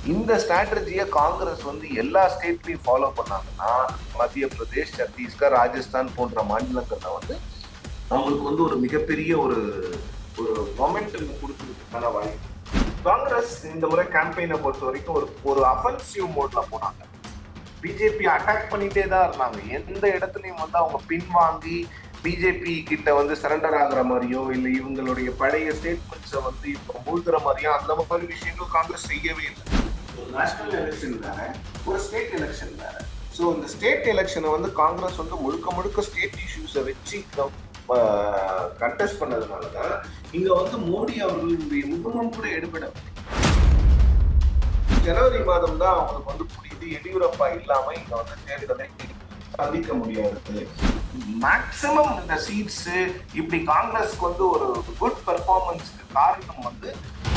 இந்த ஸ்ட்ராட்டஜியை காங்கிரஸ் வந்து எல்லா ஸ்டேட்லயும் ஃபாலோ பண்ணாங்கன்னா மத்திய பிரதேஷ் சத்தீஸ்கர் ராஜஸ்தான் போன்ற மாநிலங்கள்ல வந்து அவங்களுக்கு வந்து ஒரு மிகப்பெரிய ஒரு ஒரு மொமெண்டம் கொடுக்கறதுக்கான வாய்ப்பு காங்கிரஸ் இந்த முறை கேம்பெயினை பொறுத்த வரைக்கும் ஒரு ஒரு அஃபென்சிவ் மோட்ல போனாங்க பிஜேபி அட்டாக் பண்ணிட்டே தான் இருந்தாங்க எந்த இடத்துலயும் வந்து அவங்க பின்வாங்கி பிஜேபி கிட்ட வந்து சரண்டர் ஆகுற மாதிரியோ இல்லை இவங்களுடைய பழைய ஸ்டேட்மெண்ட்ஸை வந்து இப்போ மூழ்கிற மாதிரியோ அந்த மாதிரி விஷயங்கள் காங்கிரஸ் செய்யவே இல்லை ஒரு நேஷனல் எலெக்ஷன் வேற ஒரு ஸ்டேட் எலெக்ஷன் வேற ஸோ இந்த ஸ்டேட் எலெக்ஷனை வந்து காங்கிரஸ் வந்து முழுக்க முழுக்க ஸ்டேட் இஷ்யூஸை வச்சு கண்டெஸ்ட் பண்ணதுனால தான் இங்க வந்து மோடி அவர்களுடைய முகமும் கூட எடுபடவில்லை ஜனவரி மாதம் தான் அவங்களுக்கு வந்து புரியுது எடியூரப்பா இல்லாம இங்க வந்து தேர்தலை சந்திக்க முடியாது மேக்சிமம் இந்த சீட்ஸ் இப்படி காங்கிரஸ்க்கு வந்து ஒரு குட் பெர்ஃபார்மன்ஸ்க்கு காரணம் வந்து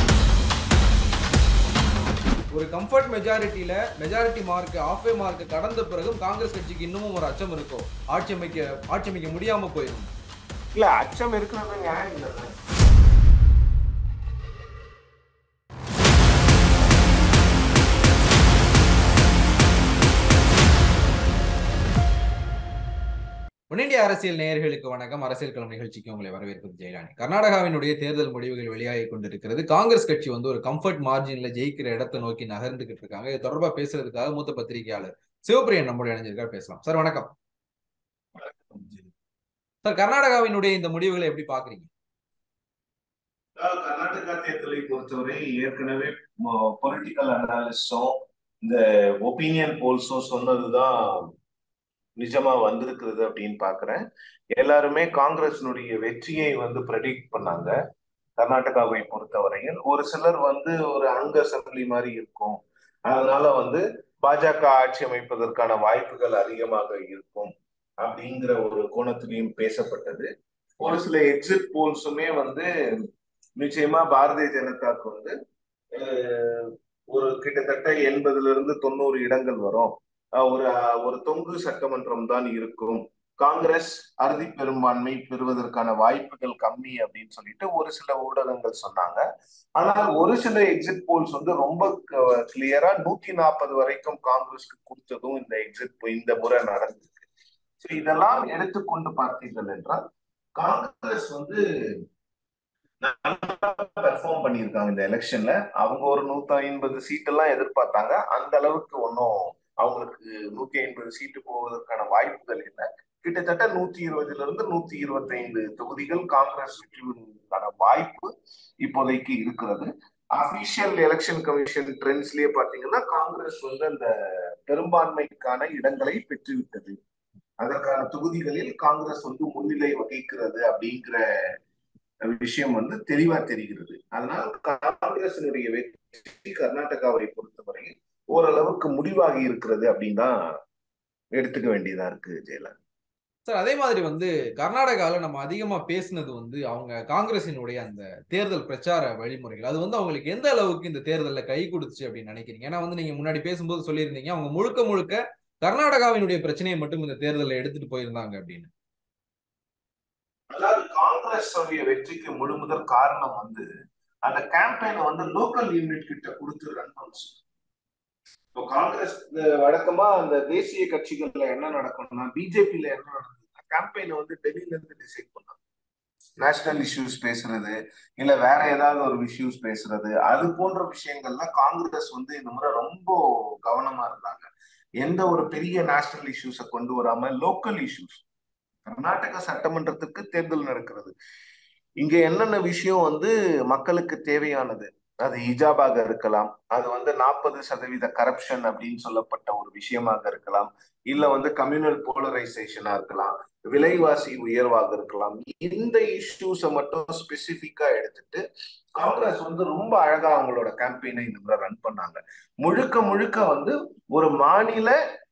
ஒரு கம்ஃபர்ட் மெஜாரிட்டியில மெஜாரிட்டி மார்க் ஆஃபே மார்க் கடந்த பிறகும் காங்கிரஸ் கட்சிக்கு இன்னமும் ஒரு அச்சம் இருக்கும் ஆட்சி அமைக்க ஆட்சி அமைக்க முடியாம போயிடும் இல்ல அச்சம் இருக்கிறது நியாயம் இல்லை உடனடிய அரசியல் நேயர்களுக்கு வணக்கம் அரசியல் களம் நிகழ்ச்சிக்கு உங்களை வரவேற்பது ஜெயராணி கர்நாடகாவினுடைய தேர்தல் முடிவுகள் வெளியாகி கொண்டிருக்கிறது காங்கிரஸ் கட்சி வந்து ஒரு கம்ஃபர்ட் மார்ஜின்ல ஜெயிக்கிற இடத்தை நோக்கி நகர்ந்துகிட்டு இருக்காங்க இது தொடர்பா பேசுறதுக்காக மூத்த பத்திரிகையாளர் சிவபிரியன் நம்முடைய இணைஞ்சிருக்கார் பேசலாம் சார் வணக்கம் சார் கர்நாடகாவினுடைய இந்த முடிவுகளை எப்படி பாக்குறீங்க கர்நாடகா தேர்தலை பொறுத்தவரை ஏற்கனவே பொலிட்டிக்கல் அனாலிஸ்டும் இந்த ஒப்பீனியன் போல்ஸும் சொன்னதுதான் நிஜமா வந்திருக்கிறது அப்படின்னு பாக்குறேன் எல்லாருமே காங்கிரஸினுடைய வெற்றியை வந்து ப்ரெடிக்ட் பண்ணாங்க கர்நாடகாவை பொறுத்தவரையில் ஒரு சிலர் வந்து ஒரு அங்க அசம்பிளி மாதிரி இருக்கும் அதனால வந்து பாஜக ஆட்சி அமைப்பதற்கான வாய்ப்புகள் அதிகமாக இருக்கும் அப்படிங்கிற ஒரு கோணத்திலையும் பேசப்பட்டது ஒரு சில எக்ஸிட் போல்ஸுமே வந்து நிச்சயமா பாரதிய ஜனதாக்கு வந்து ஒரு கிட்டத்தட்ட எண்பதுல இருந்து தொண்ணூறு இடங்கள் வரும் ஒரு ஒரு தொங்கு சட்டமன்றம் தான் இருக்கும் காங்கிரஸ் அறுதி பெரும்பான்மை பெறுவதற்கான வாய்ப்புகள் கம்மி அப்படின்னு சொல்லிட்டு ஒரு சில ஊடகங்கள் சொன்னாங்க ஆனால் ஒரு சில எக்ஸிட் போல்ஸ் வந்து ரொம்ப கிளியரா நூத்தி நாற்பது வரைக்கும் காங்கிரஸ்க்கு கொடுத்ததும் இந்த எக்ஸிட் இந்த முறை நடந்திருக்கு ஸோ இதெல்லாம் எடுத்துக்கொண்டு பார்த்தீர்கள் என்றால் காங்கிரஸ் வந்து பெர்ஃபார்ம் பண்ணியிருக்காங்க இந்த எலெக்ஷன்ல அவங்க ஒரு நூத்தி ஐம்பது சீட்டெல்லாம் எதிர்பார்த்தாங்க அந்த அளவுக்கு ஒன்றும் அவங்களுக்கு நூத்தி ஐம்பது சீட்டு போவதற்கான வாய்ப்புகள் இல்லை கிட்டத்தட்ட நூத்தி இருபதுல இருந்து நூத்தி இருபத்தி ஐந்து தொகுதிகள் காங்கிரஸ் வெற்றிக்கான வாய்ப்பு இப்போதைக்கு இருக்கிறது அபிஷியல் எலெக்ஷன் கமிஷன் ட்ரெண்ட்ஸ்லயே பாத்தீங்கன்னா காங்கிரஸ் வந்து அந்த பெரும்பான்மைக்கான இடங்களை பெற்றுவிட்டது அதற்கான தொகுதிகளில் காங்கிரஸ் வந்து முன்னிலை வகிக்கிறது அப்படிங்கிற விஷயம் வந்து தெளிவா தெரிகிறது அதனால் காங்கிரசினுடைய வெற்றி கர்நாடகாவை பொறுத்தவரையில் ஓரளவுக்கு முடிவாகி இருக்கிறது அப்படின்னு தான் எடுத்துக்க வேண்டியதா இருக்கு ஜெயலலிதா சார் அதே மாதிரி வந்து கர்நாடகால நம்ம அதிகமா பேசினது வந்து அவங்க காங்கிரசினுடைய அந்த தேர்தல் பிரச்சார வழிமுறைகள் அது வந்து அவங்களுக்கு எந்த அளவுக்கு இந்த தேர்தலில் கை கொடுத்துச்சு அப்படின்னு நினைக்கிறீங்க ஏன்னா வந்து நீங்க முன்னாடி பேசும்போது சொல்லியிருந்தீங்க அவங்க முழுக்க முழுக்க கர்நாடகாவினுடைய பிரச்சனையை மட்டும் இந்த தேர்தலில் எடுத்துட்டு போயிருந்தாங்க அப்படின்னு அதாவது காங்கிரஸ் வெற்றிக்கு முழு முதல் காரணம் வந்து அந்த கேம்பெயினை வந்து லோக்கல் யூனிட் கிட்ட கொடுத்து ரன் பண்ண இப்போ காங்கிரஸ் வழக்கமா அந்த தேசிய கட்சிகள்ல என்ன நடக்கணும்னா பிஜேபியில என்ன நடக்குதுன்னா கேம்பெயினை வந்து டெல்லியில இருந்து டிசைட் பண்ணாங்க நேஷனல் இஷ்யூஸ் பேசுறது இல்ல வேற ஏதாவது ஒரு இஷ்யூஸ் பேசுறது அது போன்ற விஷயங்கள்ல காங்கிரஸ் வந்து இந்த முறை ரொம்ப கவனமா இருந்தாங்க எந்த ஒரு பெரிய நேஷனல் இஷ்யூஸை கொண்டு வராம லோக்கல் இஷ்யூஸ் கர்நாடக சட்டமன்றத்துக்கு தேர்தல் நடக்கிறது இங்க என்னென்ன விஷயம் வந்து மக்களுக்கு தேவையானது அது ஹிஜாபாக இருக்கலாம் அது வந்து நாற்பது சதவீத கரப்ஷன் அப்படின்னு சொல்லப்பட்ட ஒரு விஷயமாக இருக்கலாம் இல்ல வந்து கம்யூனல் போலரைசேஷனா இருக்கலாம் விலைவாசி உயர்வாக இருக்கலாம் இந்த இஷ்யூஸை மட்டும் ஸ்பெசிபிக்கா எடுத்துட்டு காங்கிரஸ் வந்து ரொம்ப அழகா அவங்களோட கேம்பெயினை இந்த முறை ரன் பண்ணாங்க முழுக்க முழுக்க வந்து ஒரு மாநில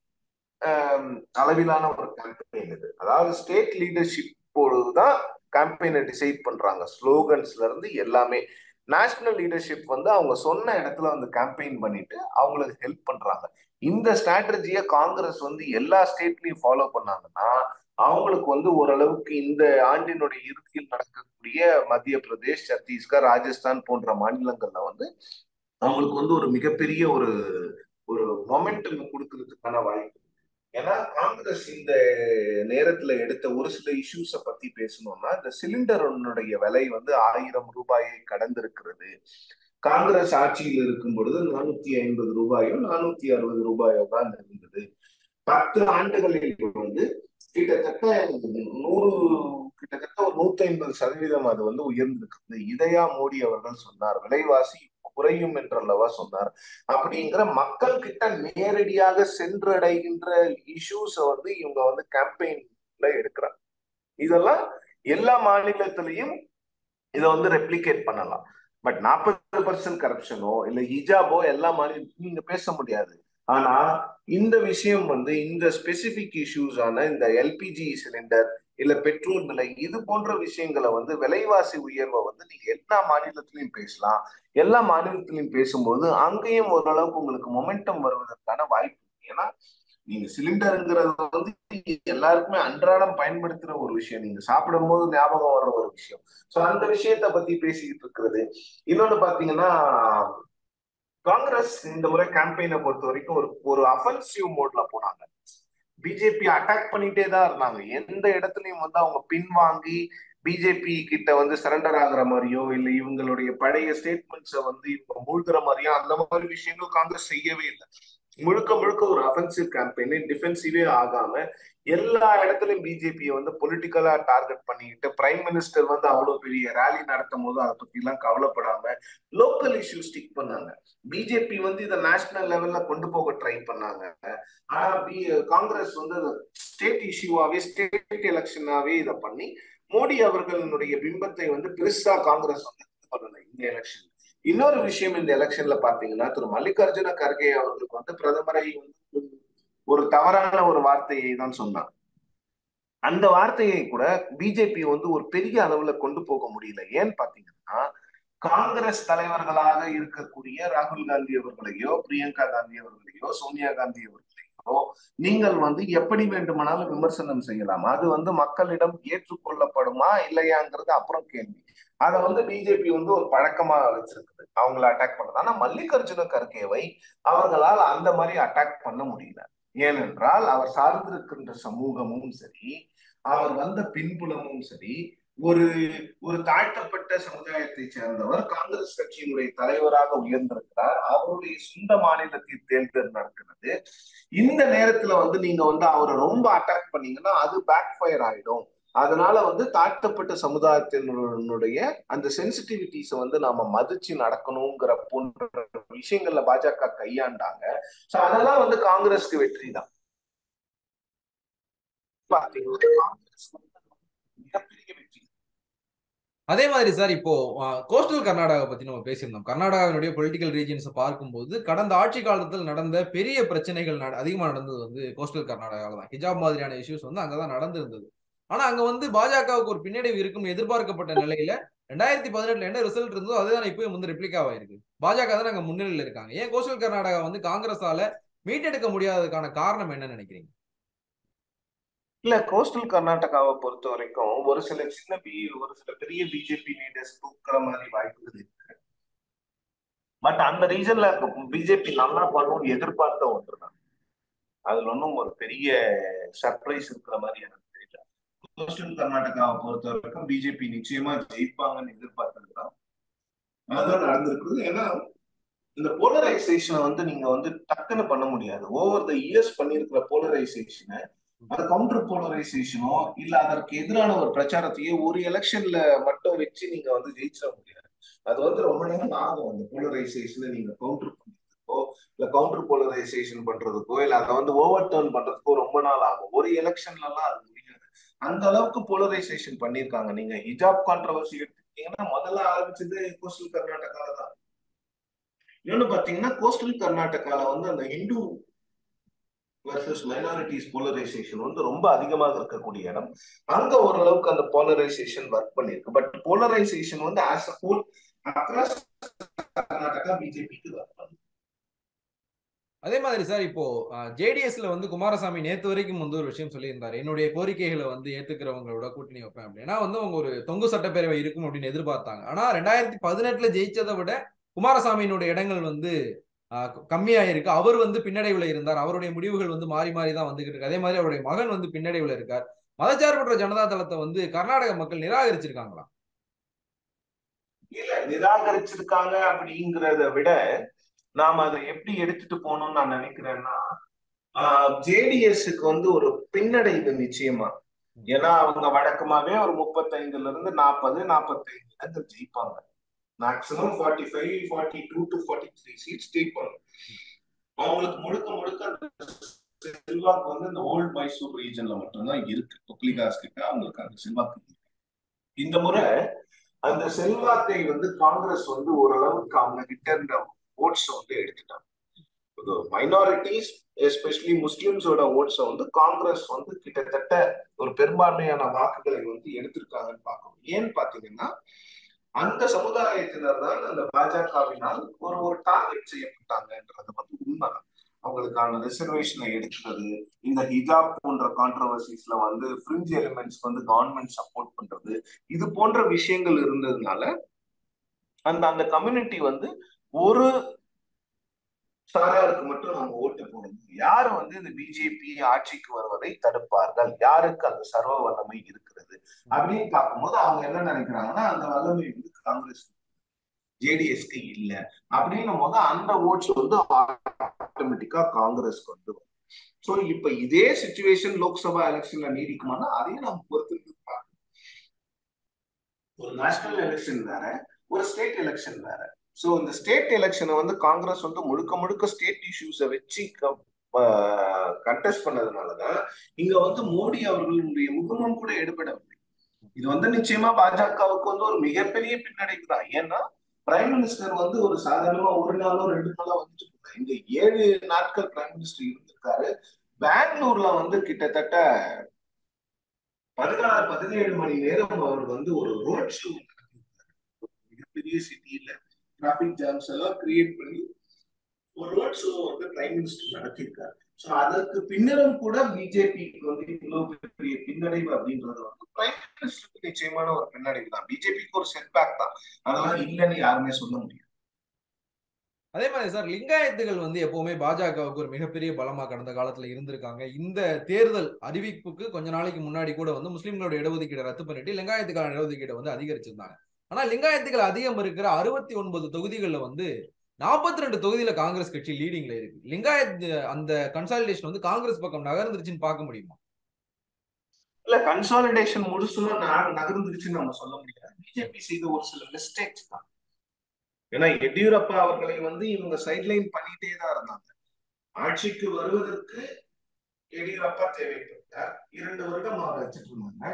அளவிலான ஒரு கேம்பெயின் இது அதாவது ஸ்டேட் லீடர்ஷிப்போடு தான் கேம்பெயினை டிசைட் பண்றாங்க ஸ்லோகன்ஸ்ல இருந்து எல்லாமே நேஷனல் லீடர்ஷிப் வந்து அவங்க சொன்ன இடத்துல வந்து கேம்பெயின் பண்ணிட்டு அவங்களுக்கு ஹெல்ப் பண்றாங்க இந்த ஸ்ட்ராட்டஜியை காங்கிரஸ் வந்து எல்லா ஸ்டேட்லயும் ஃபாலோ பண்ணாங்கன்னா அவங்களுக்கு வந்து ஓரளவுக்கு இந்த ஆண்டினுடைய இறுதியில் நடக்கக்கூடிய மத்திய பிரதேஷ் சத்தீஸ்கர் ராஜஸ்தான் போன்ற மாநிலங்கள்ல வந்து அவங்களுக்கு வந்து ஒரு மிகப்பெரிய ஒரு ஒரு மொமெண்டம் கொடுக்கறதுக்கான வாய்ப்பு ஏன்னா காங்கிரஸ் இந்த நேரத்துல எடுத்த ஒரு சில இஷ்யூஸ பத்தி பேசணும்னா இந்த சிலிண்டருடைய விலை வந்து ஆயிரம் ரூபாயை கடந்திருக்கிறது காங்கிரஸ் ஆட்சியில் இருக்கும் பொழுது நானூத்தி ஐம்பது ரூபாயோ நானூத்தி அறுபது ரூபாயோ தான் இருந்தது பத்து ஆண்டுகளில் வந்து கிட்டத்தட்ட நூறு கிட்டத்தட்ட ஒரு நூத்தி ஐம்பது சதவீதம் அது வந்து உயர்ந்திருக்கிறது இதையா மோடி அவர்கள் சொன்னார் விலைவாசி குறையும் என்றல்லவா சொன்னார் அப்படிங்கிற மக்கள் கிட்ட நேரடியாக சென்றடைகின்ற இஷ்யூஸ வந்து இவங்க வந்து கேம்பெயின்ல எடுக்கிறாங்க இதெல்லாம் எல்லா மாநிலத்திலையும் இதை வந்து ரெப்ளிகேட் பண்ணலாம் பட் நாற்பது பர்சன்ட் கரப்ஷனோ இல்ல ஹிஜாபோ எல்லா மாநிலத்திலும் நீங்க பேச முடியாது ஆனா இந்த விஷயம் வந்து இந்த ஸ்பெசிபிக் இஷ்யூஸ் ஆன இந்த எல்பிஜி சிலிண்டர் இல்ல பெட்ரோல் விலை இது போன்ற விஷயங்களை வந்து விலைவாசி உயர்வை வந்து நீங்க எல்லா மாநிலத்திலையும் பேசலாம் எல்லா மாநிலத்திலையும் பேசும்போது அங்கேயும் ஓரளவுக்கு உங்களுக்கு மொமெண்டம் வருவதற்கான வாய்ப்பு ஏன்னா நீங்க சிலிண்டருங்கிறது வந்து எல்லாருக்குமே அன்றாடம் பயன்படுத்துற ஒரு விஷயம் நீங்க சாப்பிடும் போது ஞாபகம் வர்ற ஒரு விஷயம் சோ அந்த விஷயத்த பத்தி பேசிக்கிட்டு இருக்கிறது இன்னொன்னு பாத்தீங்கன்னா காங்கிரஸ் இந்த முறை கேம்பெயினை பொறுத்த வரைக்கும் ஒரு ஒரு அஃபென்சிவ் மோட்ல போனாங்க பிஜேபி அட்டாக் பண்ணிட்டே தான் இருந்தாங்க எந்த இடத்துலயும் வந்து அவங்க பின்வாங்கி பிஜேபி கிட்ட வந்து சரண்டர் ஆகுற மாதிரியோ இல்ல இவங்களுடைய பழைய ஸ்டேட்மெண்ட்ஸை வந்து இவங்க மூழ்கிற மாதிரியோ அந்த மாதிரி விஷயங்கள் காங்கிரஸ் செய்யவே இல்லை முழுக்க முழுக்க ஒரு அஃபென்சிவ் கேம்பெயின் டிஃபென்சிவே ஆகாம எல்லா இடத்துலயும் பிஜேபியை வந்து பொலிட்டிக்கலா டார்கெட் பண்ணிக்கிட்டு பிரைம் மினிஸ்டர் வந்து அவ்வளவு பெரிய ரேலி நடத்தும் போது அதை பத்தி எல்லாம் கவலைப்படாம லோக்கல் இஷ்யூ ஸ்டிக் பண்ணாங்க பிஜேபி வந்து இதை நேஷனல் லெவல்ல கொண்டு போக ட்ரை பண்ணாங்க ஆனா பி காங்கிரஸ் வந்து ஸ்டேட் இஷ்யூவாவே ஸ்டேட் எலெக்ஷனாவே இதை பண்ணி மோடி அவர்களுடைய பிம்பத்தை வந்து பெருசா காங்கிரஸ் வந்து பண்ணல இந்த எலெக்ஷன் இன்னொரு விஷயம் இந்த எலெக்ஷன்ல பாத்தீங்கன்னா திரு மல்லிகார்ஜுன கர்கே அவர்களுக்கு வந்து பிரதமரை வந்து ஒரு தவறான ஒரு வார்த்தையை தான் சொன்னார் அந்த வார்த்தையை கூட பிஜேபி வந்து ஒரு பெரிய அளவுல கொண்டு போக முடியல ஏன்னு பாத்தீங்கன்னா காங்கிரஸ் தலைவர்களாக இருக்கக்கூடிய ராகுல் காந்தி அவர்களையோ பிரியங்கா காந்தி அவர்களையோ சோனியா காந்தி அவர்களையோ நீங்கள் வந்து எப்படி வேண்டுமானாலும் விமர்சனம் செய்யலாம் அது வந்து மக்களிடம் ஏற்றுக்கொள்ளப்படுமா இல்லையாங்கிறது அப்புறம் கேள்வி அதை வந்து பிஜேபி வந்து ஒரு பழக்கமா வச்சிருக்குது அவங்கள அட்டாக் பண்ணது ஆனா மல்லிகார்ஜுன கர்கேவை அவர்களால் அந்த மாதிரி அட்டாக் பண்ண முடியல ஏனென்றால் அவர் சார்ந்திருக்கின்ற சமூகமும் சரி அவர் வந்த பின்புலமும் சரி ஒரு ஒரு தாழ்த்தப்பட்ட சமுதாயத்தை சேர்ந்தவர் காங்கிரஸ் கட்சியினுடைய தலைவராக உயர்ந்திருக்கிறார் அவருடைய சொந்த மாநிலத்தில் தேர்தல் நடக்கிறது இந்த நேரத்துல வந்து நீங்க வந்து அவரை ரொம்ப அட்டாக் பண்ணீங்கன்னா அது பேக் ஃபயர் ஆயிடும் அதனால வந்து தாழ்த்தப்பட்ட சமுதாயத்தினுடைய அந்த சென்சிட்டிவிட்டிஸ வந்து நாம மதிச்சு நடக்கணுங்கிற போன்ற விஷயங்கள்ல பாஜக கையாண்டாங்க சோ அதெல்லாம் வந்து காங்கிரஸ்க்கு வெற்றி தான் மிகப்பெரிய வெற்றி அதே மாதிரி சார் இப்போ கோஸ்டல் கர்நாடகா பத்தி நம்ம பேசியிருந்தோம் கர்நாடகாவினுடைய பொலிட்டிக்கல் ரீஜன்ஸை பார்க்கும்போது கடந்த ஆட்சி காலத்தில் நடந்த பெரிய பிரச்சனைகள் அதிகமா நடந்தது வந்து கோஸ்டல் கர்நாடகாவில் தான் ஹிஜாப் மாதிரியான இஷ்யூஸ் வந்து அங்கதான் நடந்திருந்தது ஆனா அங்க வந்து பாஜகவுக்கு ஒரு பின்னடைவு இருக்கும் எதிர்பார்க்கப்பட்ட நிலையில ரெண்டாயிரத்தி பதினெட்டுல என்ன ரிசல்ட் இருந்தோ அதுதான் இப்பயும் வந்து ரெப்ளிகாவா இருக்கு பாஜக தான் அங்க முன்னிலையில இருக்காங்க ஏன் கோஸ்டல் கர்நாடகா வந்து காங்கிரஸால மீட்டெடுக்க முடியாததுக்கான காரணம் என்ன நினைக்கிறீங்க இல்ல கோஸ்டல் கர்நாடகாவை பொறுத்த வரைக்கும் ஒரு சில சின்ன பி ஒரு சில பெரிய பிஜேபி லீடர்ஸ் தூக்குற மாதிரி வாய்ப்புகள் இருக்கு பட் அந்த ரீசன்ல பிஜேபி நல்லா பண்ணும்னு எதிர்பார்த்த ஒன்றுதான் அதுல ஒன்றும் ஒரு பெரிய சர்ப்ரைஸ் இருக்கிற மாதிரி எனக்கு தெரியல கோஸ்டல் கர்நாடகாவை பொறுத்த வரைக்கும் பிஜேபி நிச்சயமா ஜெயிப்பாங்கன்னு எதிர்பார்த்தது தான் அதுதான் நடந்திருக்குது ஏன்னா இந்த போலரைசேஷனை வந்து நீங்க வந்து டக்குன்னு பண்ண முடியாது ஓவர் த இயர்ஸ் பண்ணிருக்கிற போலரைசேஷனை அது கவுண்டர் போலரைசேஷனோ இல்ல அதற்கு எதிரான ஒரு பிரச்சாரத்தையே ஒரு எலெக்ஷன்ல மட்டும் வச்சு நீங்க வந்து ஜெயிச்சிட முடியாது அது வந்து ரொம்ப நேரம் ஆகும் அந்த போலரைசேஷனை நீங்க கவுண்டர் பண்றதுக்கோ இல்ல கவுண்டர் போலரைசேஷன் பண்றதுக்கோ இல்ல அதை வந்து ஓவர் டர்ன் பண்றதுக்கோ ரொம்ப நாள் ஆகும் ஒரு எலெக்ஷன்ல எல்லாம் அது முடியாது அந்த அளவுக்கு போலரைசேஷன் பண்ணிருக்காங்க நீங்க ஹிஜாப் கான்ட்ரவர்சி எடுத்துக்கிட்டீங்கன்னா முதல்ல ஆரம்பிச்சது கோஸ்டல் கர்நாடகால தான் இன்னொன்னு பாத்தீங்கன்னா கோஸ்டல் கர்நாடகால வந்து அந்த ஹிந்து வர்சஸ் மைனாரிட்டிஸ் போலரைசேஷன் வந்து ரொம்ப அதிகமாக இருக்கக்கூடிய இடம் அங்க ஓரளவுக்கு அந்த போலரைசேஷன் ஒர்க் பண்ணிருக்கு பட் போலரைசேஷன் வந்து as a whole across Karnataka பிஜேபிக்கு ஒர்க் பண்ணுது அதே மாதிரி சார் இப்போ ஜேடிஎஸ்ல வந்து குமாரசாமி நேத்து வரைக்கும் வந்து ஒரு விஷயம் சொல்லியிருந்தாரு என்னுடைய கோரிக்கைகளை வந்து ஏத்துக்கிறவங்களோட கூட்டணி வைப்பேன் அப்படின்னா வந்து அவங்க ஒரு தொங்கு சட்டப்பேரவை இருக்கும் அப்படின்னு எதிர்பார்த்தாங்க ஆனா ரெண்டாயிரத்தி பதினெட்டுல ஜெயிச்சதை விட குமாரசாமியினுடைய இடங்கள் வந்து கம்மியா இருக்கு அவர் வந்து பின்னடைவுல இருந்தார் அவருடைய முடிவுகள் வந்து மாறி மாறி தான் வந்துகிட்டு இருக்கு அதே மாதிரி அவருடைய மகன் வந்து பின்னடைவுல இருக்கார் மதச்சார்பற்ற ஜனதா தளத்தை வந்து கர்நாடக மக்கள் நிராகரிச்சிருக்காங்களா இல்ல நிராகரிச்சிருக்காங்க அப்படிங்கிறத விட நாம அதை எப்படி எடுத்துட்டு போகணும்னு நான் நினைக்கிறேன்னா ஜேடிஎஸ்க்கு வந்து ஒரு பின்னடைவு நிச்சயமா ஏன்னா அவங்க வழக்கமாவே ஒரு முப்பத்தைந்துல இருந்து நாற்பது நாற்பத்தைந்து இடங்கள் ஜெயிப்பாங்க maximum forty five forty two to forty three seats ஜெயிப்பாங்க அவங்களுக்கு முழுக்க முழுக்க அந்த செல்வாக்கு வந்து இந்த ஓல்ட் மைசூர் ரீஜன்ல மட்டும்தான் இருக்கு ஒக்லிகாஸ் கிட்ட அவங்களுக்கு அந்த செல்வாக்கு இருக்கு இந்த முறை அந்த செல்வாக்கை வந்து காங்கிரஸ் வந்து ஓரளவுக்கு அவங்க கிட்ட இருந்த ஓட்ஸ் வந்து எடுத்துட்டாங்க மைனாரிட்டிஸ் எஸ்பெஷலி முஸ்லிம்ஸோட ஓட்ஸை வந்து காங்கிரஸ் வந்து கிட்டத்தட்ட ஒரு பெரும்பான்மையான வாக்குகளை வந்து எடுத்திருக்காங்கன்னு பார்க்கணும் ஏன்னு பாத்தீங்கன்னா அந்த சமுதாயத்தினர் தான் அந்த பாஜகவினால் ஒரு ஒரு டார்கெட் செய்யப்பட்டாங்கன்றது வந்து உண்மைதான் அவங்களுக்கான ரிசர்வேஷனை எடுக்கிறது இந்த ஹிஜாப் போன்ற கான்ட்ரவர்சிஸ்ல வந்து ஃப்ரிஞ்ச் எலிமெண்ட்ஸ் வந்து கவர்மெண்ட் சப்போர்ட் பண்றது இது போன்ற விஷயங்கள் இருந்ததுனால அந்த அந்த கம்யூனிட்டி வந்து ஒரு சாராருக்கு மட்டும் நம்ம ஓட்டு போடணும் யாரு வந்து இந்த பிஜேபி ஆட்சிக்கு வருவதை தடுப்பார்கள் யாருக்கு அந்த சர்வ வல்லமை இருக்கிறது அப்படின்னு பார்க்கும்போது அவங்க என்ன நினைக்கிறாங்கன்னா அந்த வல்லமை வந்து காங்கிரஸ் ஜேடிஎஸ்க்கு இல்ல அப்படின்னும் போது அந்த ஓட்ஸ் வந்து ஆட்டோமேட்டிக்கா காங்கிரஸ்க்கு வந்து வரும் சோ இப்ப இதே சுச்சுவேஷன் லோக்சபா எலெக்ஷன்ல நீடிக்குமானா அதையும் நம்ம பொறுத்து பார்க்கணும் ஒரு நேஷனல் எலெக்ஷன் வேற ஒரு ஸ்டேட் எலெக்ஷன் வேற சோ இந்த ஸ்டேட் எலெக்ஷனை வந்து காங்கிரஸ் வந்து முழுக்க முழுக்க ஸ்டேட் இஷ்யூஸை வச்சு கண்டெஸ்ட் பண்ணதுனாலதான் இங்க வந்து மோடி அவர்களுடைய முகமும் கூட எடுபடவில்லை இது வந்து நிச்சயமா பாஜகவுக்கு வந்து ஒரு மிகப்பெரிய பின்னடைவு தான் ஏன்னா பிரைம் மினிஸ்டர் வந்து ஒரு சாதாரணமா ஒரு நாளோ ரெண்டு நாளோ வந்துட்டு போறாரு இங்க ஏழு நாட்கள் பிரைம் மினிஸ்டர் இருந்திருக்காரு பெங்களூர்ல வந்து கிட்டத்தட்ட பதினாறு பதினேழு மணி நேரம் அவர் வந்து ஒரு ரோட் ஷோ மிகப்பெரிய சிட்டியில டிராபிக் ஜாம்ஸ் எல்லாம் கிரியேட் பண்ணி ஒரு ரோட் ஷோ வந்து பிரைம் மினிஸ்டர் நடத்தியிருக்காரு ஸோ அதற்கு பின்னரும் கூட பிஜேபிக்கு வந்து இவ்வளவு பெரிய பின்னடைவு அப்படின்றது வந்து பிரைம் மினிஸ்டருக்கு நிச்சயமான ஒரு பின்னடைவு தான் பிஜேபிக்கு ஒரு செட்பேக் தான் அதெல்லாம் இல்லைன்னு யாருமே சொல்ல முடியாது அதே மாதிரி சார் லிங்காயத்துகள் வந்து எப்பவுமே பாஜகவுக்கு ஒரு மிகப்பெரிய பலமா கடந்த காலத்துல இருந்திருக்காங்க இந்த தேர்தல் அறிவிப்புக்கு கொஞ்ச நாளைக்கு முன்னாடி கூட வந்து முஸ்லிம்களோட இடஒதுக்கீடை ரத்து பண்ணிட்டு லிங்காயத்துக்கான இடஒதுக்கீடை வந்து அதிகரிச்சிருந்தாங்க ஆனா லிங்காயத்துகள் அதிகம் இருக்கிற அறுபத்தி ஒன்பது தொகுதிகளில் வந்து நாற்பத்தி ரெண்டு தொகுதியில காங்கிரஸ் கட்சி லீடிங்ல இருக்கு லிங்காயத் அந்த கன்சாலிடேஷன் வந்து காங்கிரஸ் பக்கம் நகர்ந்துருச்சுன்னு பார்க்க முடியுமா இல்ல கன்சாலிடேஷன் முழுசுமா நகர்ந்துருச்சுன்னு நம்ம சொல்ல முடியாது பிஜேபி செய்த ஒரு சில மிஸ்டேக்ஸ் தான் ஏன்னா எடியூரப்பா அவர்களை வந்து இவங்க சைட்லைன் பண்ணிட்டே தான் இருந்தாங்க ஆட்சிக்கு வருவதற்கு எடியூரப்பா தேவைப்பட்டார் இரண்டு வருடம் அவர் வச்சுட்டு இருந்தாங்க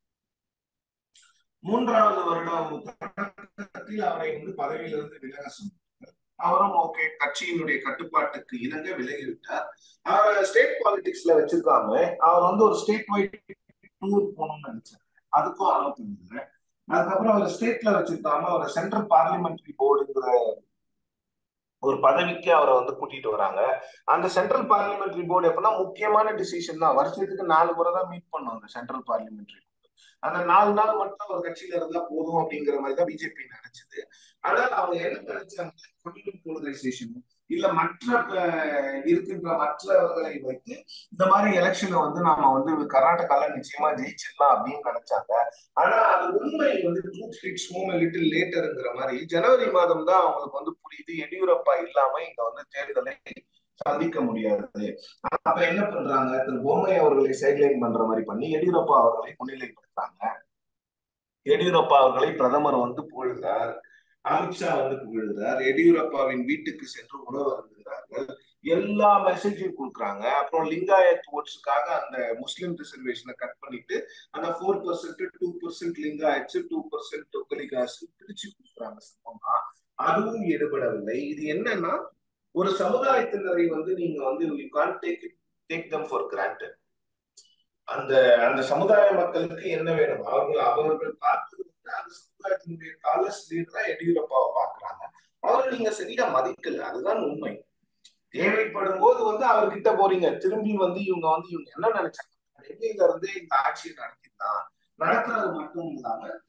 மூன்றாவது வருடம் தொடக்கத்தில் அவரை வந்து பதவியிலிருந்து விலக சொன்னார் அவரும் ஓகே கட்சியினுடைய கட்டுப்பாட்டுக்கு இணங்க விலகிவிட்டார் அவர் ஸ்டேட் பாலிடிக்ஸ்ல வச்சிருக்காம அவர் வந்து ஒரு ஸ்டேட் வைட் டூர் போகணும்னு நினைச்சார் அதுக்கும் அலோவ் பண்ணுங்க அதுக்கப்புறம் அவர் ஸ்டேட்ல வச்சிருக்காம அவர் சென்ட்ரல் பார்லிமெண்டரி போர்டுங்கிற ஒரு பதவிக்கு அவரை வந்து கூட்டிட்டு வராங்க அந்த சென்ட்ரல் பார்லிமெண்டரி போர்டு எப்படின்னா முக்கியமான டிசிஷன் தான் வருஷத்துக்கு நாலு முறை தான் மீட் பண்ணும் அந்த சென்ட்ரல் பார்லிமெண்டரி அந்த நாலு நாள் மட்டும் ஒரு கட்சியில இருந்தா போதும் அப்படிங்கிற மாதிரி தான் பிஜேபி நினைச்சது ஆனால் அவங்க என்ன நினைச்சாங்க கம்யூனிட்டி போலரைசேஷன் இல்ல மற்ற இருக்கின்ற மற்றவர்களை வைத்து இந்த மாதிரி எலெக்ஷனை வந்து நாம வந்து கர்நாடகால நிச்சயமா ஜெயிச்சிடலாம் அப்படின்னு நினைச்சாங்க ஆனா அது உண்மை வந்து ட்ரூத் ஹிட்ஸ் ஹோம் லிட்டில் லேட்டருங்கிற மாதிரி ஜனவரி மாதம் தான் அவங்களுக்கு வந்து புரியுது எடியூரப்பா இல்லாம இங்க வந்து தேர்தலை சந்திக்க முடியாது அப்ப என்ன பண்றாங்க திரு பொம்மை அவர்களை சைட்லைன் பண்ற மாதிரி பண்ணி எடியூரப்பா அவர்களை முன்னிலைப்படுத்துறாங்க எடியூரப்பா அவர்களை பிரதமர் வந்து புகழ்கிறார் அமித்ஷா வந்து புகழ்கிறார் எடியூரப்பாவின் வீட்டுக்கு சென்று உணவு அருந்துகிறார்கள் எல்லா மெசேஜையும் கொடுக்குறாங்க அப்புறம் லிங்காயத் ஓட்ஸுக்காக அந்த முஸ்லிம் ரிசர்வேஷனை கட் பண்ணிட்டு அந்த four percent two percent Lingayats two percent Vokkaligas பிரிச்சு கொடுக்குறாங்க சமமா அதுவும் ஈடுபடவில்லை இது என்னன்னா ஒரு சமுதாயத்தினரை வந்து நீங்க வந்து you can take take them for granted அந்த அந்த சமுதாய மக்களுக்கு என்ன வேணும் அவர்கள் அவர்கள் பார்த்தது அந்த சமுதாயத்தினுடைய காலஸ் லீடரா எடியூரப்பாவை பாக்குறாங்க அவரை நீங்க சரியா மதிக்கல அதுதான் உண்மை தேவைப்படும் போது வந்து அவர்கிட்ட போறீங்க திரும்பி வந்து இவங்க வந்து இவங்க என்ன நினைச்சாங்க டெல்லியில இருந்து இந்த ஆட்சியை நடத்திதான் நடத்துறது மட்டும் இல்லாம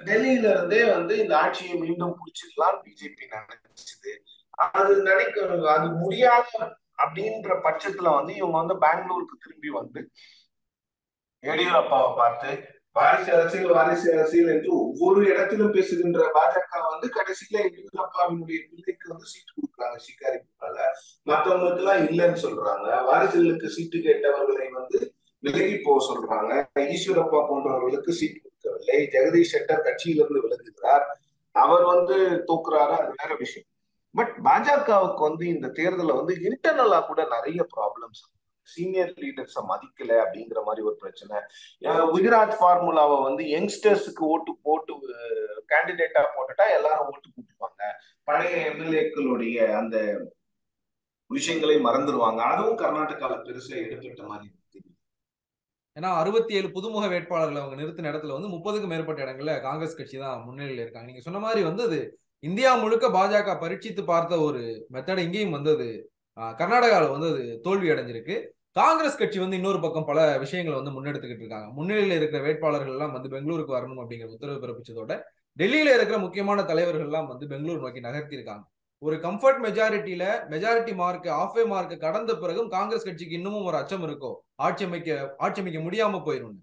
டெல்லியில இருந்தே வந்து இந்த ஆட்சியை மீண்டும் பிடிச்சிக்கலாம் பிஜேபி நினைச்சது அது நினைக்க அது முடியாத அப்படின்ற பட்சத்துல வந்து இவங்க வந்து பெங்களூருக்கு திரும்பி வந்து எடியூரப்பாவை பார்த்து வாரிசு அரசியல் வாரிசு அரசியல் என்று ஒவ்வொரு இடத்திலும் பேசுகின்ற பாஜக வந்து கடைசியில எடியூரப்பாவினுடைய பிள்ளைக்கு வந்து சீட்டு கொடுக்குறாங்க ஷிகாரிப்புல மற்றவங்களுக்கு எல்லாம் இல்லைன்னு சொல்றாங்க வாரிசுகளுக்கு சீட்டு கேட்டவர்களை வந்து விலகி போக சொல்றாங்க ஈஸ்வரப்பா போன்றவர்களுக்கு சீட் கொடுக்கவில்லை ஜெகதீஷ் ஷெட்டர் கட்சியிலிருந்து விலகுகிறார் அவர் வந்து தூக்குறாரு அது வேற விஷயம் பட் பாஜகவுக்கு வந்து இந்த தேர்தலில் வந்து இன்டர்னலா கூட நிறைய ப்ராப்ளம்ஸ் சீனியர் லீடர்ஸை மதிக்கல அப்படிங்கிற மாதிரி ஒரு பிரச்சனை குஜராத் ஃபார்முலாவை வந்து யங்ஸ்டர்ஸுக்கு ஓட்டு போட்டு கேண்டிடேட்டா போட்டுட்டா எல்லாரும் ஓட்டு போட்டுருவாங்க பழைய எம்எல்ஏக்களுடைய அந்த விஷயங்களை மறந்துடுவாங்க அதுவும் கர்நாடகால பெருசா எடுத்துட்ட மாதிரி ஏன்னா அறுபத்தி ஏழு புதுமுக வேட்பாளர்கள் அவங்க நிறுத்தின இடத்துல வந்து முப்பதுக்கும் மேற்பட்ட இடங்கள்ல காங்கிரஸ் கட்சி தான் முன்னிலையில் இருக்காங்க நீங்க சொன்ன மாதிரி வந்து அது இந்தியா முழுக்க பாஜக பரீட்சித்து பார்த்த ஒரு மெத்தட் இங்கேயும் வந்து அது கர்நாடகாவில் வந்து அது தோல்வி அடைஞ்சிருக்கு காங்கிரஸ் கட்சி வந்து இன்னொரு பக்கம் பல விஷயங்களை வந்து முன்னெடுத்துக்கிட்டு இருக்காங்க முன்னிலையில் இருக்கிற வேட்பாளர்கள் எல்லாம் வந்து பெங்களூருக்கு வரணும் அப்படிங்கிற உத்தரவு பிறப்பிச்சதோட டெல்லியில இருக்கிற முக்கியமான தலைவர்கள் எல்லாம் வந்து பெங்களூர் நோக்கி நகர்த்தி இருக்காங்க ஒரு கம்ஃபர்ட் மெஜாரிட்டியில மெஜாரிட்டி மார்க் ஆஃபே மார்க் கடந்த பிறகும் காங்கிரஸ் கட்சிக்கு இன்னமும் ஒரு அச்சம் இருக்கோ ஆட்சி அமைக்க ஆட்சி அமைக்க முடியாம போயிரும்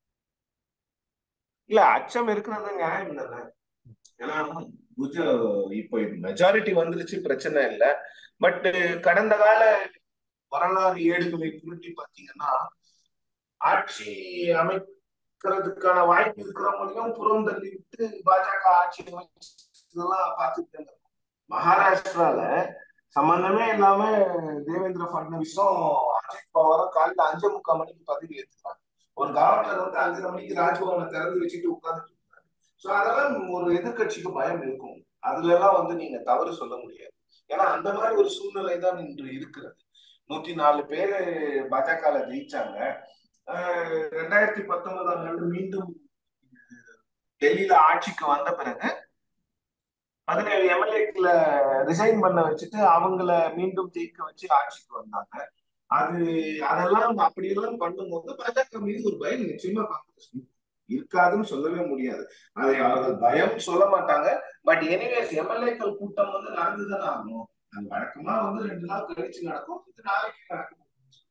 இல்ல அச்சம் இருக்கிறது நியாயம் தானே ஏன்னா இப்ப மெஜாரிட்டி வந்துருச்சு பிரச்சனை இல்ல பட் கடந்த கால வரலாறு ஏடுகளை புரட்டி பாத்தீங்கன்னா ஆட்சி அமைக்கிறதுக்கான வாய்ப்பு இருக்கிறவங்களையும் புறம் தள்ளி விட்டு பாஜக ஆட்சி அமைச்சதெல்லாம் பார்த்துட்டு மகாராஷ்டிரால சம்பந்தமே இல்லாம தேவேந்திர பட்னவிஸும் அஜித் பவாரும் காலையில அஞ்சு முக்கால் மணிக்கு பதவி ஏற்றுறாங்க ஒரு கவர்னர் வந்து அஞ்சரை மணிக்கு ராஜ்பவனை திறந்து வச்சுட்டு உட்கார்ந்துட்டு இருக்காரு ஸோ அதெல்லாம் ஒரு எதிர்கட்சிக்கு பயம் இருக்கும் அதுல எல்லாம் வந்து நீங்க தவறு சொல்ல முடியாது ஏன்னா அந்த மாதிரி ஒரு சூழ்நிலை தான் இன்று இருக்கிறது நூத்தி நாலு பேரு பாஜக ஜெயிச்சாங்க ரெண்டாயிரத்தி பத்தொன்பதாம் ஆண்டு மீண்டும் டெல்லியில ஆட்சிக்கு வந்த பிறகு பதினேழு எம்எல்ஏக்களை ரிசைன் பண்ண வச்சுட்டு அவங்கள மீண்டும் ஜெயிக்க வச்சு ஆட்சிக்கு வந்தாங்க அது அதெல்லாம் அப்படியெல்லாம் பண்ணும்போது பாஜக மீது ஒரு பயம் நிச்சயமா காங்கிரஸ் இருக்காதுன்னு சொல்லவே முடியாது அதை அவர்கள் பயம் சொல்ல மாட்டாங்க பட் எனிவேஸ் எம்எல்ஏக்கள் கூட்டம் வந்து நடந்துதானே ஆகணும் அது வழக்கமா வந்து ரெண்டு நாள் கழிச்சு நடக்கும் இது நாளைக்கு நடக்கும்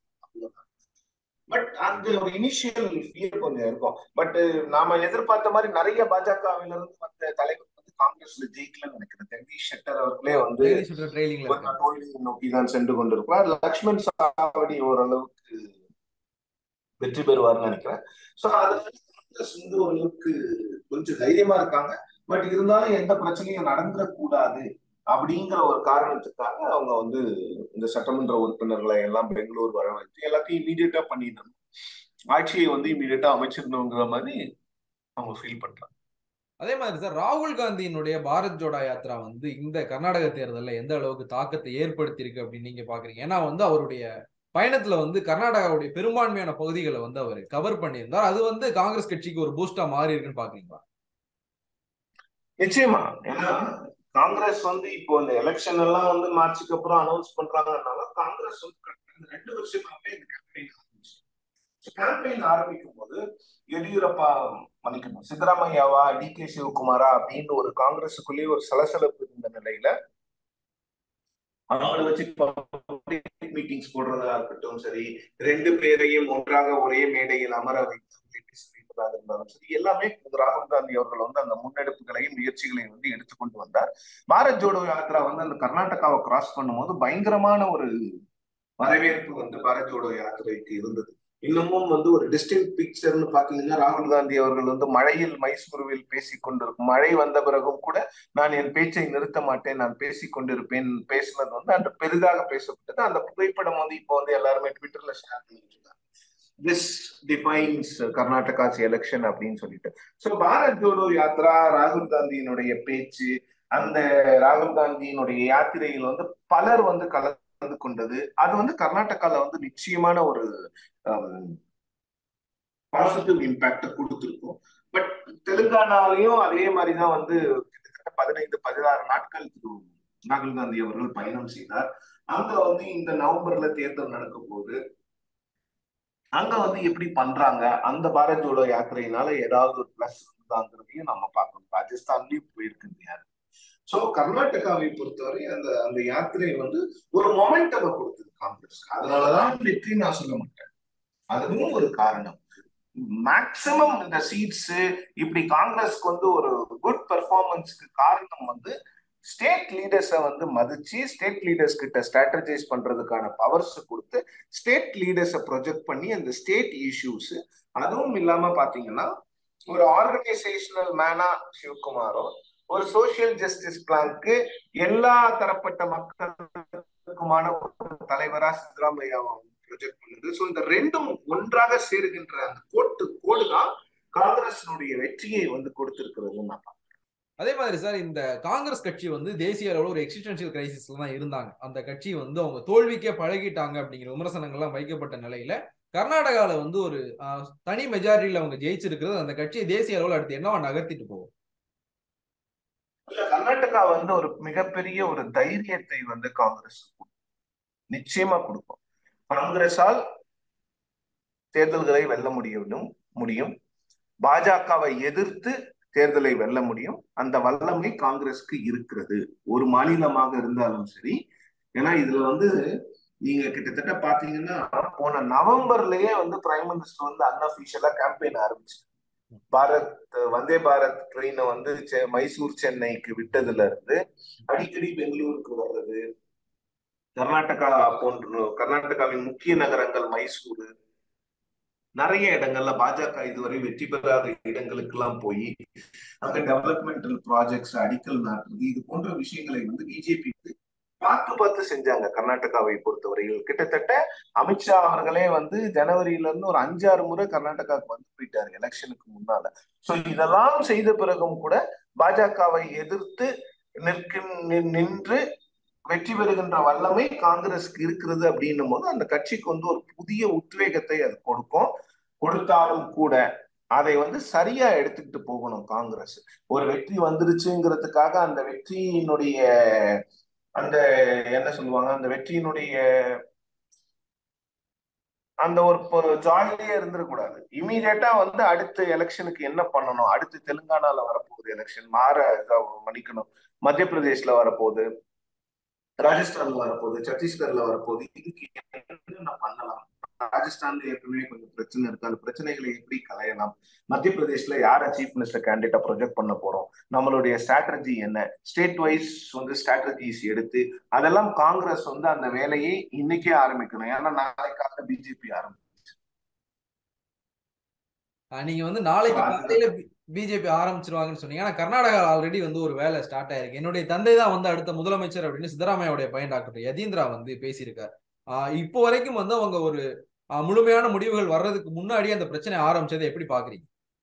பட் அந்த ஒரு இனிஷியல் ஃபியர் கொஞ்சம் இருக்கும் பட் நாம எதிர்பார்த்த மாதிரி நிறைய பாஜகவில இருந்து வந்த தலைவர் வந்து காங்கிரஸ்ல ஜெயிக்கலன்னு நினைக்கிறேன் ஜெகதீஷ் ஷெட்டர் அவர்களே வந்து தோல்வியை நோக்கி தான் சென்று கொண்டிருக்கிறார் லக்ஷ்மண் சாவடி ஓரளவுக்கு வெற்றி பெறுவார்னு நினைக்கிறேன் சோ அதுல காங்கிரஸ் வந்து ஓரளவுக்கு கொஞ்சம் தைரியமா இருக்காங்க பட் இருந்தாலும் எந்த பிரச்சனையும் நடந்துடக்கூடாது அப்படிங்கிற ஒரு காரணத்துக்காக அவங்க வந்து இந்த சட்டமன்ற உறுப்பினர்களை எல்லாம் பெங்களூர் வர வச்சு எல்லாத்தையும் இமீடியட்டா பண்ணிடணும் ஆட்சியை வந்து இமீடியட்டா அமைச்சிடணுங்கிற மாதிரி அவங்க ஃபீல் பண்றாங்க அதே மாதிரி சார் ராகுல் காந்தியினுடைய பாரத் ஜோடா யாத்ரா வந்து இந்த கர்நாடக தேர்தலில் எந்த அளவுக்கு தாக்கத்தை ஏற்படுத்தியிருக்கு அப்படின்னு நீங்க பாக்குறீங்க ஏன்னா வந்து அவருடைய பயணத்துல வந்து கர்நாடகாவுடைய பெரும்பான்மையான பகுதிகளை வந்து அவர் கவர் பண்ணியிருந்தார் அது வந்து காங்கிரஸ் கட்சிக்கு ஒரு பூஸ்டா மாறி இருக்குன்னு பாக்குறீங்களா நிச்சயமா ஏன்னா காங்கிரஸ் வந்து இப்போ இந்த எலெக்ஷன் எல்லாம் வந்து மார்ச்சுக்கு அப்புறம் அனௌன்ஸ் பண்றாங்கனால காங்கிரஸ் வந்து ரெண்டு வருஷமாவே இந்த கேம்பெயின் ஆரம்பிச்சு கேம்பெயின் ஆரம்பிக்கும் போது எடியூரப்பா மன்னிக்கணும் சித்தராமையாவா டி கே சிவகுமாரா அப்படின்னு ஒரு காங்கிரஸுக்குள்ளேயே ஒரு சலசலப்பு இருந்த நிலையில அவங்கள வச்சு மீட்டிங்ஸ் போடுறதா இருக்கட்டும் சரி ரெண்டு பேரையும் ஒன்றாக ஒரே மேடையில் அமர வைத்து இருந்தாலும் சரி எல்லாமே ராகுல் காந்தி அவர்கள் வந்து அந்த முன்னெடுப்புகளையும் முயற்சிகளையும் வந்து எடுத்துக்கொண்டு வந்தார் பாரத் ஜோடோ யாத்ரா வந்து அந்த கர்நாடகாவை கிராஸ் பண்ணும்போது பயங்கரமான ஒரு வரவேற்பு வந்து பாரத் ஜோடோ யாத்திரைக்கு இருந்தது இன்னமும் வந்து ஒரு டிஸ்டிங் பிக்சர்னு பாத்தீங்கன்னா ராகுல் காந்தி அவர்கள் வந்து மழையில் மைசூருவில் பேசிக் கொண்டிருக்கும் மழை வந்த பிறகும் கூட நான் என் பேச்சை நிறுத்த மாட்டேன் நான் பேசிக் கொண்டிருப்பேன் பேசினது வந்து அன்று பெரிதாக பேசப்பட்டது அந்த புகைப்படம் வந்து இப்போ வந்து எல்லாருமே ட்விட்டர்ல ஷேர் பண்ணிட்டு இருக்காங்க திஸ் டிஃபைன்ஸ் கர்நாடகாஸ் எலெக்ஷன் அப்படின்னு சொல்லிட்டு ஸோ பாரத் ஜோடோ யாத்ரா ராகுல் காந்தியினுடைய பேச்சு அந்த ராகுல் காந்தியினுடைய யாத்திரையில் வந்து பலர் வந்து கலந்து கொண்டது அது வந்து கர்நாடகால வந்து நிச்சயமான ஒரு பாசிட்டிவ் இம்பாக்ட கொடுத்துருக்கும் பட் தெலுங்கானாலையும் அதே மாதிரிதான் வந்து கிட்டத்தட்ட பதினைந்து பதினாறு நாட்கள் திரு ராகுல் காந்தி அவர்கள் பயணம் செய்தார் அங்க வந்து இந்த நவம்பர்ல தேர்தல் நடக்க போகுது அங்க வந்து எப்படி பண்றாங்க அந்த பாரத் ஜோடோ யாத்திரையினால ஏதாவது ஒரு பிளஸ் இருந்தாங்கிறதையும் நம்ம பார்க்கணும் ராஜஸ்தான்லயும் போயிருக்கு இந்த யாத்திரை சோ கர்நாடகாவை பொறுத்தவரை அந்த அந்த யாத்திரை வந்து ஒரு மொமெண்டம் கொடுத்தது காங்கிரஸ்க்கு அதனாலதான் வெற்றி நான் சொல்ல மாட்டேன் அதுவும் ஒரு காரணம் மேக்சிமம் இந்த சீட்ஸ் இப்படி காங்கிரஸ்க்கு வந்து ஒரு குட் பெர்ஃபார்மன்ஸ்க்கு காரணம் வந்து ஸ்டேட் லீடர்ஸை வந்து மதிச்சு ஸ்டேட் லீடர்ஸ் கிட்ட ஸ்ட்ராட்டஜைஸ் பண்றதுக்கான பவர்ஸ் கொடுத்து ஸ்டேட் லீடர்ஸை ப்ரொஜெக்ட் பண்ணி அந்த ஸ்டேட் இஷ்யூஸ் அதுவும் இல்லாம பாத்தீங்கன்னா ஒரு ஆர்கனைசேஷனல் மேனா சிவகுமாரோ ஒரு சோசியல் ஜஸ்டிஸ் பிளான்க்கு எல்லா தரப்பட்ட மக்களுக்குமான ஒரு தலைவரா சித்தராமையா ப்ரொஜெக்ட் பண்ணுது ஸோ இந்த ரெண்டும் ஒன்றாக சேருகின்ற அந்த கோட்டு கோடு தான் காங்கிரஸினுடைய வெற்றியை வந்து கொடுத்திருக்கிறதுன்னு நான் அதே மாதிரி சார் இந்த காங்கிரஸ் கட்சி வந்து தேசிய அளவில் ஒரு எக்ஸிஸ்டன்ஷியல் கிரைசிஸ்ல தான் இருந்தாங்க அந்த கட்சி வந்து அவங்க தோல்விக்கே பழகிட்டாங்க அப்படிங்கிற விமர்சனங்கள்லாம் வைக்கப்பட்ட நிலையில கர்நாடகால வந்து ஒரு தனி மெஜாரிட்டியில அவங்க ஜெயிச்சிருக்கிறது அந்த கட்சியை தேசிய அளவில் அடுத்து என்னவா நகர்த்திட்டு போகும் கர்நாடகா வந்து ஒரு மிகப்பெரிய ஒரு தைரியத்தை வந்து காங்கிரஸ் நிச்சயமா கொடுக்கும் காங்கிரஸால் தேர்தல்களை வெல்ல முடியும் முடியும் பாஜகவை எதிர்த்து தேர்தலை வெல்ல முடியும் அந்த வல்லமை காங்கிரஸ்க்கு இருக்கிறது ஒரு மாநிலமாக இருந்தாலும் சரி ஏன்னா இதுல வந்து நீங்க கிட்டத்தட்ட பாத்தீங்கன்னா போன நவம்பர்லயே வந்து பிரைம் மினிஸ்டர் வந்து அன்அபிஷியலா கேம்பெயின் ஆரம்பிச்சு பாரத் வந்தே பாரத் ட்ரெயினை வந்து மைசூர் சென்னைக்கு விட்டதுல இருந்து அடிக்கடி பெங்களூருக்கு வர்றது கர்நாடகா போன்ற கர்நாடகாவின் முக்கிய நகரங்கள் மைசூரு நிறைய இடங்கள்ல பாஜக இதுவரை வெற்றி பெறாத இடங்களுக்கு எல்லாம் போய் அங்க டெவலப்மெண்டல் ப்ராஜெக்ட்ஸ் அடிக்கல் நாட்டுறது இது போன்ற விஷயங்களை வந்து பிஜேபி பார்த்து பார்த்து செஞ்சாங்க கர்நாடகாவை பொறுத்தவரையில் கிட்டத்தட்ட அமித்ஷா அவர்களே வந்து ஜனவரியில இருந்து ஒரு அஞ்சாறு முறை கர்நாடகாவுக்கு வந்து போயிட்டாரு எலெக்ஷனுக்கு முன்னால சோ இதெல்லாம் செய்த பிறகும் கூட பாஜகவை எதிர்த்து நிற்கும் நின்று வெற்றி பெறுகின்ற வல்லமை காங்கிரஸ்க்கு இருக்கிறது அப்படின்னும் போது அந்த கட்சிக்கு வந்து ஒரு புதிய உத்வேகத்தை அது கொடுக்கும் கொடுத்தாலும் கூட அதை வந்து சரியா எடுத்துக்கிட்டு போகணும் காங்கிரஸ் ஒரு வெற்றி வந்துருச்சுங்கிறதுக்காக அந்த வெற்றியினுடைய அந்த என்ன சொல்லுவாங்க அந்த வெற்றியினுடைய அந்த ஒரு ஜாலியே இருந்துடக்கூடாது இமீடியட்டா வந்து அடுத்த எலெக்ஷனுக்கு என்ன பண்ணணும் அடுத்து தெலுங்கானால வரப்போகுது எலெக்ஷன் மாற மன்னிக்கணும் மத்திய பிரதேஷ்ல வரப்போகுது ராஜஸ்தான்ல வரப்போகுது சத்தீஸ்கர்ல வரப்போகுது இதுக்கு என்ன பண்ணலாம் ராஜஸ்தான்ல ஏற்கனவே கொஞ்சம் பிரச்சனை இருக்கு அந்த பிரச்சனைகளை எப்படி களையலாம் மத்திய பிரதேஷ்ல யார சீஃப் மினிஸ்டர் கேண்டிடேட்டா ப்ரொஜெக்ட் பண்ண போறோம் நம்மளுடைய ஸ்ட்ராட்டஜி என்ன ஸ்டேட் வைஸ் வந்து ஸ்ட்ராட்டஜிஸ் எடுத்து அதெல்லாம் காங்கிரஸ் வந்து அந்த வேலையை இன்னைக்கே ஆரம்பிக்கணும் ஏன்னா நாளைக்காக பிஜேபி ஆரம்பிச்சு நீங்க வந்து நாளைக்கு காலையில பிஜேபி ஆரம்பிச்சிருவாங்கன்னு சொன்னீங்க ஆனா கர்நாடகா ஆல்ரெடி வந்து ஒரு வேலை ஸ்டார்ட் ஆயிருக்கு என்னுடைய தந்தை தான் வந்து அடுத்த முதலமைச்சர் அப்படின்னு சித்தராமையாவுடைய பையன் டாக்டர் யதீந்திரா வந்து பேசியிருக்காரு இப்போ வரைக்கும் வந்து அவங்க ஒரு முழுமையான முடிவுகள் வர்றதுக்கு முன்னாடி அந்த பிரச்சனை ஆரம்பிச்சதை எப்படி பாக்குறீங்க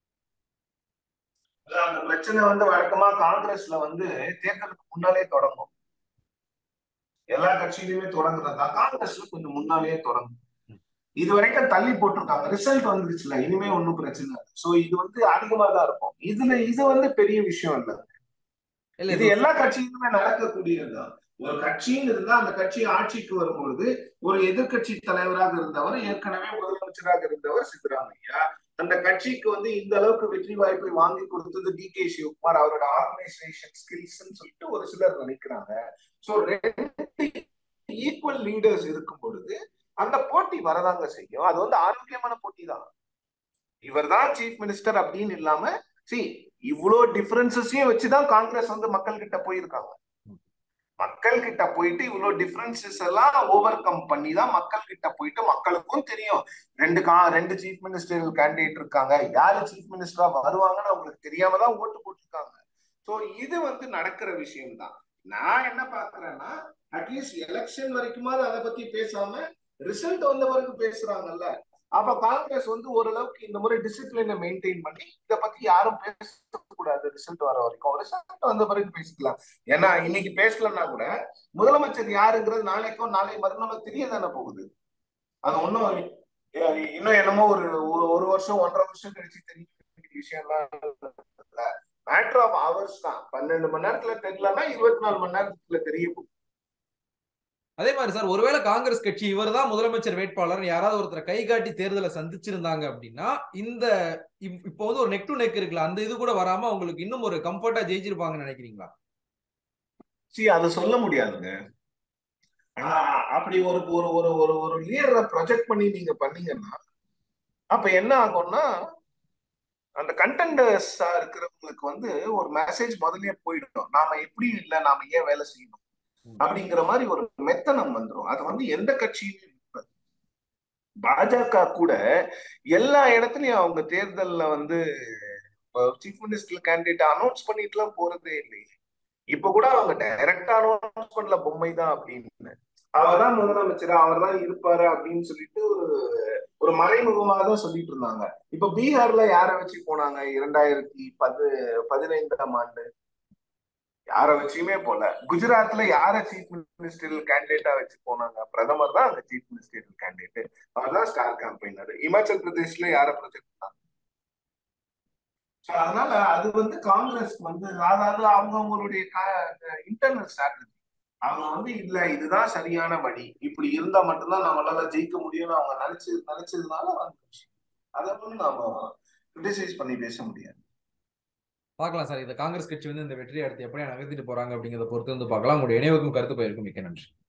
அந்த பிரச்சனை வந்து வழக்கமா காங்கிரஸ்ல வந்து தேர்தலுக்கு முன்னாலே தொடங்கும் எல்லா கட்சியிலுமே தொடங்குறதா காங்கிரஸ்ல கொஞ்சம் முன்னாலேயே தொடங்கும் இது வரைக்கும் தள்ளி போட்டிருக்காங்க ரிசல்ட் வந்துருச்சுல இனிமே ஒன்னும் பிரச்சனை இல்லை சோ இது வந்து அதிகமா தான் இருக்கும் இதுல இது வந்து பெரிய விஷயம் இல்ல இது எல்லா கட்சியிலுமே நடக்கக்கூடியதுதான் ஒரு கட்சின்னு இருந்தா அந்த கட்சி ஆட்சிக்கு வரும்பொழுது ஒரு எதிர்கட்சி தலைவராக இருந்தவர் ஏற்கனவே முதலமைச்சராக இருந்தவர் சித்தராமையா அந்த கட்சிக்கு வந்து இந்த அளவுக்கு வெற்றி வாய்ப்பை வாங்கி கொடுத்தது டி கே சிவகுமார் அவரோட ஆர்கனைசேஷன் ஸ்கில்ஸ் சொல்லிட்டு ஒரு சிலர் நினைக்கிறாங்க சோ ரெண்டு ஈக்குவல் லீடர்ஸ் இருக்கும் பொழுது அந்த போட்டி வரதாங்க செய்யும் அது வந்து ஆரோக்கியமான போட்டி தான் இவர் தான் சீஃப் மினிஸ்டர் அப்படின்னு இல்லாம சி இவ்வளோ டிஃபரன்சஸையும் வச்சுதான் காங்கிரஸ் வந்து மக்கள் கிட்ட போயிருக்காங்க மக்கள் கிட்ட போயிட்டு இவ்வளவு டிஃபரன்சஸ் எல்லாம் ஓவர் கம் பண்ணி தான் மக்கள் கிட்ட போயிட்டு மக்களுக்கும் தெரியும் ரெண்டு கா ரெண்டு சீஃப் மினிஸ்டர் கேண்டிடேட் இருக்காங்க யாரு சீஃப் மினிஸ்டரா வருவாங்கன்னு அவங்களுக்கு தெரியாம தான் ஓட்டு போட்டிருக்காங்க ஸோ இது வந்து நடக்கிற விஷயம் தான் நான் என்ன பாக்குறேன்னா அட்லீஸ்ட் எலெக்ஷன் வரைக்குமாவது அதை பத்தி பேசாம ரிசல்ட் வந்த பிறகு பேசுறாங்கல்ல அப்ப காங்கிரஸ் வந்து ஓரளவுக்கு இந்த முறை டிசிப்ளினை மெயின்டைன் பண்ணி இதை பத்தி யாரும் பேசக்கூடாது ரிசல்ட் வர வரைக்கும் ரிசல்ட் வந்த பிறகு பேசிக்கலாம் ஏன்னா இன்னைக்கு பேசலன்னா கூட முதலமைச்சர் யாருங்கிறது நாளைக்கோ நாளை மறுநாளோ தெரிய தானே போகுது அது ஒன்றும் இன்னும் என்னமோ ஒரு ஒரு வருஷம் ஒன்றரை வருஷம் கழிச்சு தெரிய விஷயம்லாம் மேட்டர் ஆஃப் ஹவர்ஸ் தான் பன்னெண்டு மணி நேரத்துல தெரியலன்னா இருபத்தி நாலு மணி நேரத்துல தெரிய போகுது அதே மாதிரி சார் ஒருவேளை காங்கிரஸ் கட்சி இவர் தான் முதலமைச்சர் வேட்பாளர் யாராவது ஒருத்தரை கை காட்டி தேர்தலை சந்திச்சிருந்தாங்க அப்படின்னா இந்த இப்- இப்போ வந்து ஒரு நெக் டு நெக் இருக்குல்ல அந்த இது கூட வராம அவங்களுக்கு இன்னும் ஒரு கம்ஃபர்ட்டா ஜெயிச்சிருப்பாங்கன்னு நினைக்கிறீங்களா சி அதை சொல்ல முடியாதுங்க ஆனா அப்படி ஒரு ஒரு ஒரு ஒரு ஒரு லீடரை ப்ரொஜெக்ட் பண்ணி நீங்க பண்ணீங்கன்னா அப்ப என்ன ஆகும்னா அந்த கண்டெண்டர்ஸா இருக்கிறவங்களுக்கு வந்து ஒரு மெசேஜ் முதல்லயே போயிடும் நாம எப்படி இல்லை நாம ஏன் வேலை செய்யணும் அப்படிங்கிற மாதிரி ஒரு மெத்தனம் வந்துரும் அது வந்து எந்த கட்சியுமே இருக்காது. பாஜக கூட எல்லா இடத்துலயும் அவங்க தேர்தல்ல வந்து சீஃப் மினிஸ்டர் கேண்டிடேட் அனௌன்ஸ் பண்ணிட்டுலாம் போறதே இல்லையே இப்ப கூட அவங்க டைரக்டா அனௌன்ஸ் பண்ணல பொம்மை தான் அப்படின்னு அவர் தான் முதலமைச்சர் அவர் தான் இருப்பாரு அப்படின்னு சொல்லிட்டு ஒரு ஒரு மறைமுகமாக தான் சொல்லிட்டு இருந்தாங்க இப்ப பீகார்ல யார வச்சு போனாங்க இரண்டாயிரத்தி பது பதினைந்தாம் ஆண்டு யார வச்சுமே போல குஜராத்ல யார சீஃப் மினிஸ்டர் கேண்டிடேட்டா வச்சு போனாங்க பிரதமர் தான் அங்க சீஃப் மினிஸ்டர் கேண்டிடேட் அவர் தான் ஸ்டார் கேம்பெயினர் இமாச்சல் பிரதேஷ்ல யார ப்ரொஜெக்ட் பண்ணாங்க So, அதனால அது வந்து காங்கிரஸ் வந்து அதாவது அவங்க அவங்களுடைய இன்டர்னல் ஸ்ட்ராட்டஜி அவங்க வந்து இல்ல இதுதான் சரியான வழி இப்படி இருந்தா மட்டும்தான் நம்மளால ஜெயிக்க முடியும்னு அவங்க நினைச்சு நினைச்சதுனால வந்துருச்சு அதை வந்து நாம கிரிட்டிசைஸ் பண்ணி பேச முடியாது பார்க்கலாம் சார் இந்த காங்கிரஸ் கட்சி வந்து இந்த வெற்றியை அடுத்து எப்படியா நகர்த்திட்டு போறாங்க அப்படிங்கிறத பொறுத்து வந்து பார்க்கலாம் உங்களுடைய இணைவுக்கும் கருத்து போயிருக்கும் மிக்க நன்றி